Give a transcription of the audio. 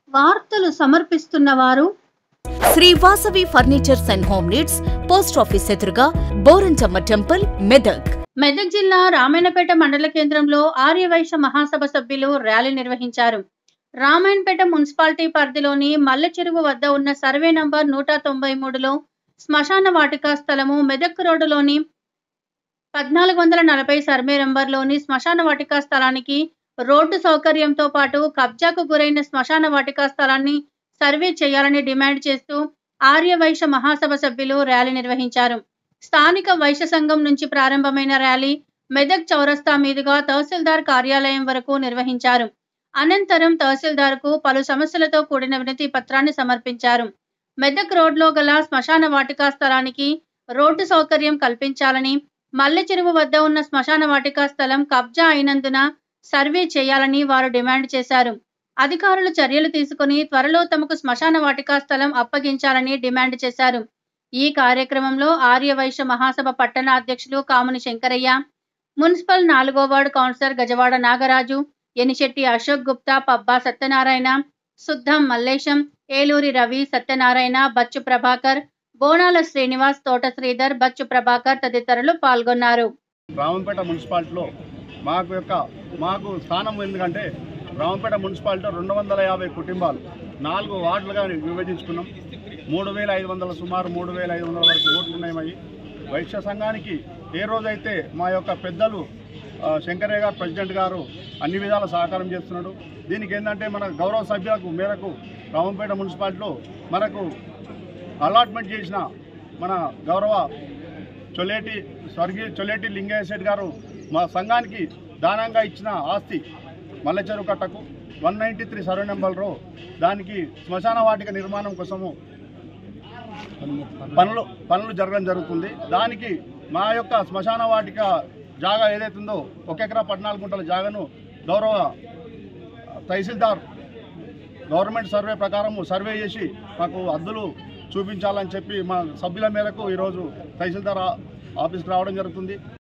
వార్తలు సమర్పిస్తున్న వారు Shri Vasavi furnitures and home needs post office ఎదురుగా బోరంచమ్మ టెంపుల్ మెదక్ మెదక్ జిల్లా రామాయణపేట మండల కేంద్రంలో ఆర్యవైశ్య మహాసభ సభ్యులు ర్యాలీ నిర్వహించారు రామాయణపేట మున్సిపాలిటీ పరిధిలోని మల్లె చెరువు వద్ద ఉన్న సర్వే నంబర్ నూట తొంభై మూడులో శ్మశాన వాటికా స్థలము మెదక్ రోడ్డులోని పద్నాలుగు వందల నలభై సర్వే నంబర్లోని శ్మశాన వాటికా స్థలానికి రోడ్డు సౌకర్యంతో పాటు కబ్జాకు గురైన శ్మశాన వాటికా స్థలాన్ని సర్వే చేయాలని డిమాండ్ చేస్తూ ఆర్యవైశ్య మహాసభ సభ్యులు ర్యాలీ నిర్వహించారు స్థానిక వైశ్య సంఘం నుంచి ప్రారంభమైన ర్యాలీ మెదక్ చౌరస్తా మీదుగా తహసీల్దార్ కార్యాలయం వరకు నిర్వహించారు అనంతరం తహసీల్దార్కు పలు సమస్యలతో కూడిన వినతి పత్రాన్ని సమర్పించారు మెదక్ రోడ్లో గల శ్మశాన వాటికా స్థలానికి రోడ్డు సౌకర్యం కల్పించాలని మల్లె చెరువు వద్ద ఉన్న శ్మశాన వాటికా స్థలం కబ్జా అయినందున సర్వే చేయాలని వారు డిమాండ్ చేశారు అధికారులు చర్యలు తీసుకుని త్వరలో తమకు శ్మశాన వాటికా స్థలం అప్పగించాలని డిమాండ్ చేశారు ఈ కార్యక్రమంలో ఆర్యవైశ్య మహాసభ పట్టణ అధ్యక్షులు కాముని శంకరయ్య మున్సిపల్ నాలుగో వార్డు కౌన్సిలర్ గజవాడ నాగరాజు ఎనిశెట్టి అశోక్ గుప్తా పబ్బా సత్యనారాయణ సుద్దం మల్లేశం ఏలూరి రవి సత్యనారాయణ బచ్చు ప్రభాకర్ బోనాల శ్రీనివాస్ తోట శ్రీధర్ బచ్చు ప్రభాకర్ తదితరులు పాల్గొన్నారు రామంపేట మున్సిపాలిటీలో మాకు యొక్క మాకు స్థానం ఎందుకంటే రామంపేట మున్సిపాలిటీలో రెండు వందల యాభై కుటుంబాలు నాలుగు వార్డులుగా విభజించుకున్నాం మూడు వేల ఐదు వందల సుమారు మూడు వేల ఐదు వందల వరకు ఓట్లు ఉన్నాయి వైశ్య సంఘానికి ఏ రోజైతే మా యొక్క పెద్దలు ఆ, శంకరయ్య గారు ప్రెసిడెంట్ గారు అన్ని విధాల సహకారం చేస్తున్నాడు దీనికి ఏంటంటే మన గౌరవ సభ్యులకు మేరకు రామంపేట మున్సిపాలిటీలో మనకు అలాట్మెంట్ చేసిన మన గౌరవ చొలేటి స్వర్గీయ చొలేటి లింగయ్య శెట్టి గారు మా సంఘానికి దానంగా ఇచ్చిన ఆస్తి మల్లెచెరు కట్టకు వన్ నైంటీ త్రీ సర్వే నెంబర్లో దానికి శ్మశాన వాటిక నిర్మాణం కోసము పనులు పనులు జరగడం జరుగుతుంది దానికి మా యొక్క శ్మశాన వాటిక జాగా ఏదైతుందో ఒక ఎకరా పద్నాలుగు గుంటల జాగాను గౌరవ తహసీల్దార్ గవర్నమెంట్ సర్వే ప్రకారం సర్వే చేసి మాకు హద్దులు చూపించాలని చెప్పి మా సభ్యుల మేరకు ఈరోజు తహసీల్దార్ ఆ- ఆఫీస్కి రావడం జరుగుతుంది